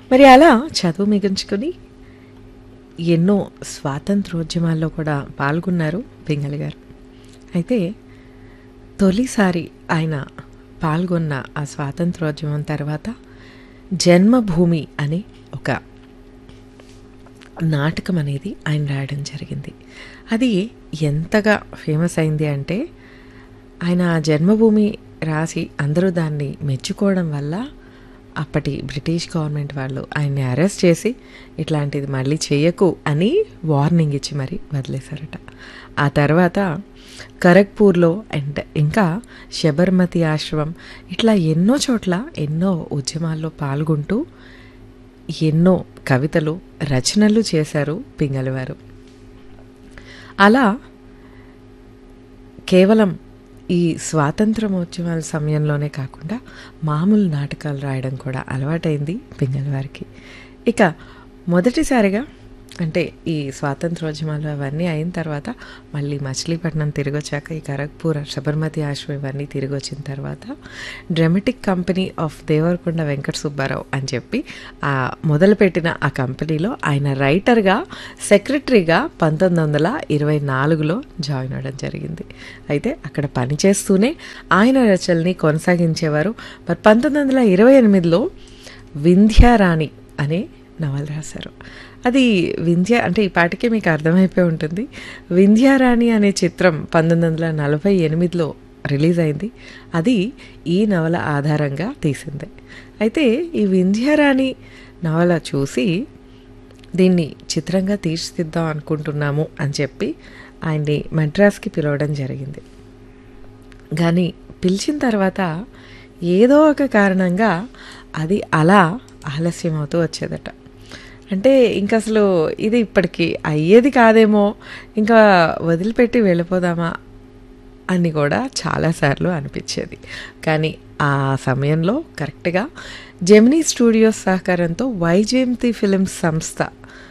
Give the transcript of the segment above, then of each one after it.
మరి అలా చదువు మిగించుకుని ఎన్నో స్వాతంత్రోద్యమాల్లో కూడా పాల్గొన్నారు పింగళి గారు అయితే తొలిసారి ఆయన పాల్గొన్న ఆ స్వాతంత్రోద్యమం తర్వాత జన్మభూమి అనే ఒక నాటకం అనేది ఆయన రాయడం జరిగింది అది ఎంతగా ఫేమస్ అయింది అంటే ఆయన ఆ జన్మభూమి రాసి అందరూ దాన్ని మెచ్చుకోవడం వల్ల అప్పటి బ్రిటిష్ గవర్నమెంట్ వాళ్ళు ఆయన్ని అరెస్ట్ చేసి ఇట్లాంటిది మళ్ళీ చేయకు అని వార్నింగ్ ఇచ్చి మరి వదిలేశారట ఆ తర్వాత ఖరగ్పూర్లో అండ్ ఇంకా శబర్మతి ఆశ్రమం ఇట్లా ఎన్నో చోట్ల ఎన్నో ఉద్యమాల్లో పాల్గొంటూ ఎన్నో కవితలు రచనలు చేశారు పింగళివారు అలా కేవలం ఈ స్వాతంత్రమోత్సవాల సమయంలోనే కాకుండా మామూలు నాటకాలు రాయడం కూడా అలవాటైంది పింగళి వారికి ఇక మొదటిసారిగా అంటే ఈ స్వాతంత్రోద్యమాలు అవన్నీ అయిన తర్వాత మళ్ళీ మచిలీపట్నం తిరిగి వచ్చాక ఈ ఖరగ్పూర్ సబర్మతి ఆశ్రమం ఇవన్నీ తిరిగి వచ్చిన తర్వాత dramatic company of Devarakonda Venkata Subbarao అని చెప్పి ఆ మొదలుపెట్టిన ఆ కంపెనీలో ఆయన రైటర్గా సెక్రటరీగా పంతొమ్మిది వందల ఇరవై నాలుగులో జాయిన్ అవ్వడం జరిగింది అయితే అక్కడ పనిచేస్తూనే ఆయన రచనల్ని కొనసాగించేవారు మరి పంతొమ్మిది వందల ఇరవై ఎనిమిదిలో వింధ్యారాణి అనే నవల రాశారు అది వింధ్య అంటే ఈ పాటికే మీకు అర్థమైపోయి ఉంటుంది వింధ్యారాణి అనే చిత్రం పంతొమ్మిది వందల నలభై ఎనిమిదిలో రిలీజ్ అయింది అది ఈ నవల ఆధారంగా తీసింది అయితే ఈ వింధ్యారాణి నవల చూసి దీన్ని చిత్రంగా తీర్చిదిద్దాం అనుకుంటున్నాము అని చెప్పి ఆయన్ని మద్రాస్కి పిలవడం జరిగింది కానీ పిలిచిన తర్వాత ఏదో ఒక కారణంగా అది అలా ఆలస్యం అవుతూ వచ్చేదట అంటే ఇంకా అసలు ఇది ఇప్పటికి అయ్యేది కాదేమో ఇంకా వదిలిపెట్టి వెళ్ళిపోదామా అని కూడా చాలాసార్లు అనిపించేది కానీ ఆ సమయంలో కరెక్ట్గా జెమినీ స్టూడియోస్ సహకారంతో వైజయంతి ఫిలిమ్స్ సంస్థ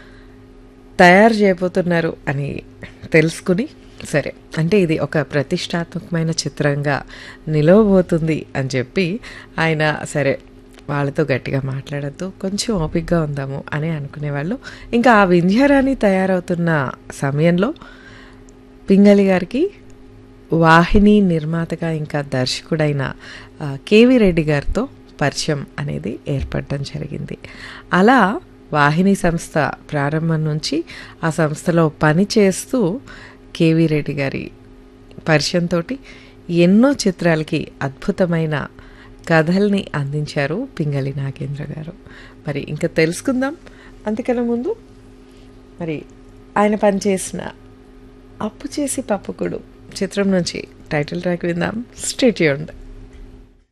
తయారు చేయబోతున్నారు అని తెలుసుకుని సరే అంటే ఇది ఒక ప్రతిష్టాత్మకమైన చిత్రంగా నిలవబోతుంది అని చెప్పి ఆయన సరే వాళ్ళతో గట్టిగా మాట్లాడద్దు కొంచెం ఓపిక్గా ఉందాము అని అనుకునేవాళ్ళు ఇంకా ఆ వింధ్యారాణి తయారవుతున్న సమయంలో పింగళి గారికి వాహిని నిర్మాతగా ఇంకా దర్శకుడైన కేవి రెడ్డి గారితో పరిచయం అనేది ఏర్పడడం జరిగింది అలా వాహిని సంస్థ ప్రారంభం నుంచి ఆ సంస్థలో పని చేస్తూ కేవి రెడ్డి గారి పరిచయంతో ఎన్నో చిత్రాలకి అద్భుతమైన కథల్ని అందించారు పింగళి నాగేంద్ర గారు మరి ఇంకా తెలుసుకుందాం అంతకన్నా ముందు మరి ఆయన పనిచేసిన అప్పు చేసి పప్పుకుడు చిత్రం నుంచి టైటిల్ ట్రాక్ విందాం స్టేట్యూండ్